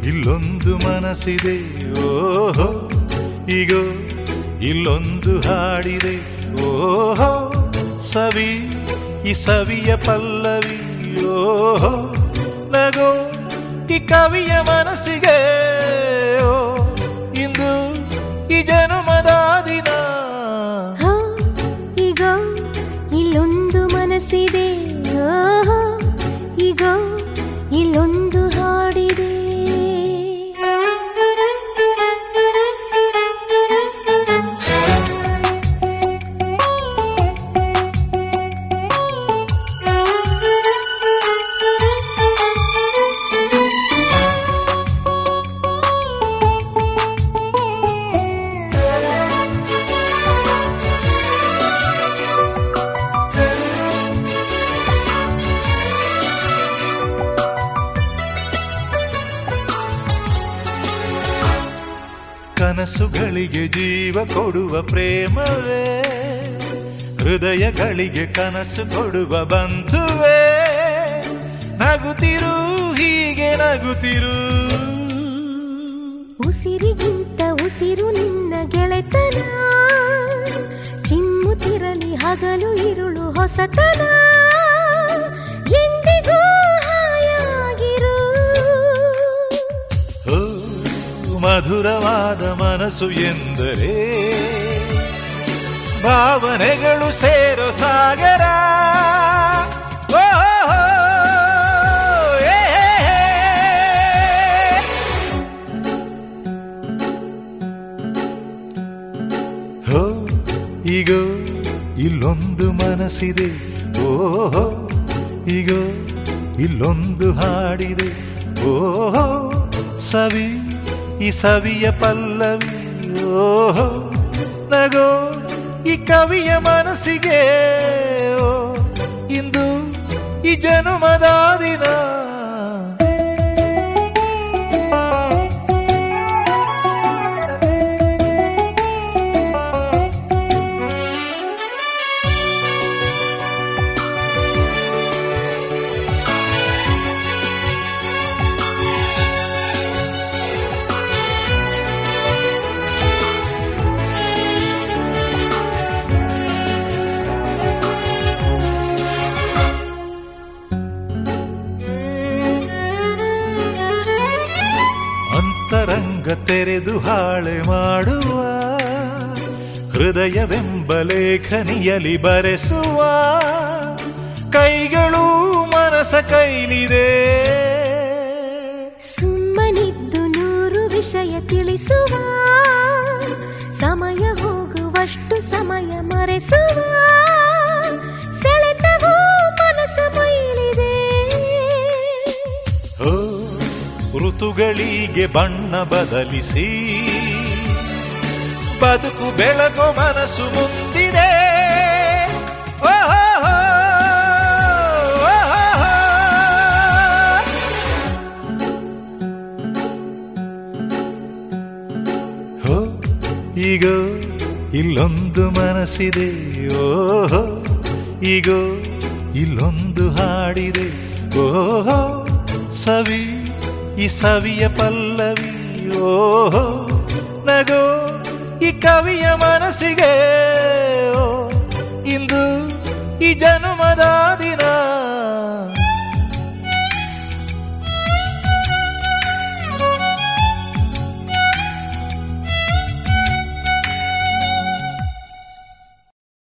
ಇಲ್ಲೊಂದು ಮನಸ್ಸಿದೆ ಓಹೋ ಈಗೋ ಇಲ್ಲೊಂದು ಹಾಡಿದೆ ಓಹೋ ಸವಿ ಈ ಸವಿಯ ಪಲ್ಲವಿ ಓಹೋ ನಗೋ ಈ ಕವಿಯ ಮನಸ್ಸಿಗೆ ಓ ಇಂದು ಈ ಜನುಮದ ದಿನ ಹೋ ಈಗ ಇಲ್ಲೊಂದು ಮನಸ್ಸಿದೆ ಓಹೋ ಈಗ ಇಲ್ಲೊಂದು ಹಾಡಿದೆ ಕನಸುಗಳಿಗೆ ಜೀವ ಕೊಡುವ ಪ್ರೇಮವೇ ಹೃದಯಗಳಿಗೆ ಕನಸು ಕೊಡುವ ಬಂಧುವೇ ನಗುತ್ತಿರು ಹೀಗೆ ನಗುತ್ತಿರು ಉಸಿರಿಗಿಂತ ಉಸಿರು ನಿನ್ನ ಗೆಳೆತನ ಚಿಮ್ಮುತ್ತಿರಲಿ ಹಗಲು ಇರುಳು ಹೊಸತನ ಎಂದಿಗೂ ಹಾಯಾಗಿರು ಓ, ಮಧುರವಾದ ಮನಸ್ಸು ಎಂದರೆ ಭಾವನೆಗಳು ಸೇರೋ ಸಾಗರ ಓ, ಏ, ಏ, ಏ. ಹೋ ಈಗೋ ಇಲ್ಲೊಂದು ಮನಸ್ಸಿದೆ ಓಹೋ ಈಗೋ ಇಲ್ಲೊಂದು ಹಾಡಿದೆ ಓಹೋ ಸವಿ ಈ ಸವಿಯ ಪಲ್ಲವಿ ಓಹೋ ನಗೋ ಈ ಕವಿಯ ಮನಸ್ಸಿಗೆ ಓ ಇಂದು ಈ ಜನುಮದ ದಿನ ಅಂತರಂಗ ತೆರೆದು ಹಾಳೆ ಮಾಡುವ ಹೃದಯವೆಂಬ ಲೇಖನಿಯಲಿ ಬರೆಸುವ ಕೈಗಳು ಮನಸ ಕೈಲಿದೆ ಸುಮ್ಮನಿದ್ದು ನೂರು ವಿಷಯ ತಿಳಿಸುವ ಸಮಯ ಹೋಗುವಷ್ಟು ಸಮಯ ಮರೆಸುವ ಸೆಳೆತವೂ ಮನಸ ಮೈಲಿದೆ ಓ ಋತುಗಳಿಗೆ ಬಣ್ಣ ಬದಲಿಸಿ ಬದುಕು ಬೆಳಗೋ ಮನಸ್ಸು ಮುಂದಿದೆ ಓ, ಹೋ, ಹೋ, ಓ, ಹೋ, ಹೋ. ಹೋ ಈಗೋ ಇಲ್ಲೊಂದು ಮನಸ್ಸಿದೆ ಓಹೋ ಈಗೋ ಇಲ್ಲೊಂದು ಹಾಡಿದೆ ಓಹೋ ಸವಿ ಈ ಸವಿಯ ಪಲ್ಲವಿ ಓಹೋ ನಗೋ ಈ ಕವಿಯ ಮನಸ್ಸಿಗೆ ಓ ಇಂದು ಈ ಜನುಮದ